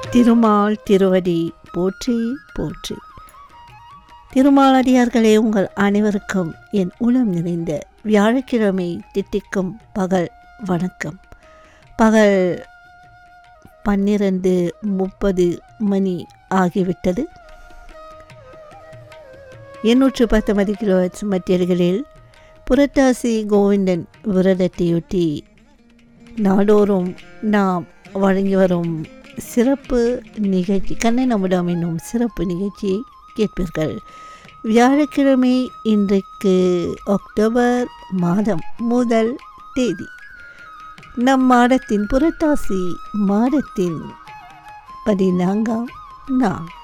திருமால் திருவடி போற்றி போற்றி திருமாலடியார்களே உங்கள் அனைவருக்கும் என் உளம் நிறைந்த வியாழக்கிழமை தித்திக்கும் பகல் வணக்கம் பகல் பன்னிரண்டு முப்பது மணி ஆகிவிட்டது எண்ணூற்று பத்தொன்பது கிலோ மத்தியர்களில் புரட்டாசி கோவிந்தன் விரதத்தையொட்டி நாடோறும் நாம் வழங்கி வரும் சிறப்பு நிகழ்ச்சி கண்ணை நம்மிடம் என்னும் சிறப்பு நிகழ்ச்சியை கேட்பீர்கள் வியாழக்கிழமை இன்றைக்கு அக்டோபர் மாதம் முதல் தேதி நம் மாதத்தின் புரட்டாசி மாதத்தின் பதினான்காம் நாள்